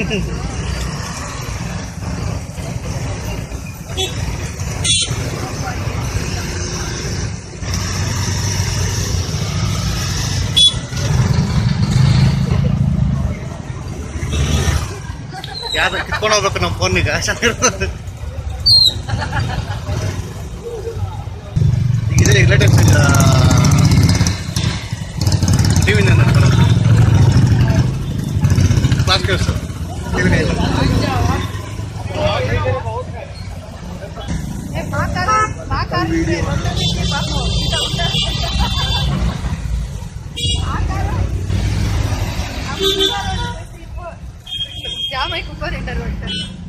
ಯಾವ್ದು ಕಿತ್ಕೊಂಡು ಹೋಗ್ಬೇಕು ನಮ್ಮ ಫೋನಿಗೆ ಚೆನ್ನಾಗಿರ್ತದೆ ಈಗ ಇದೆ ಲೇಟೆಸ್ಟ್ ಟಿ ವಿನ ಕ್ಲಾಸ್ ಕೇಳಿಸು ಟಿ ವಿನೇ ಇಲ್ಲ जाम है ऊपर इंटरवल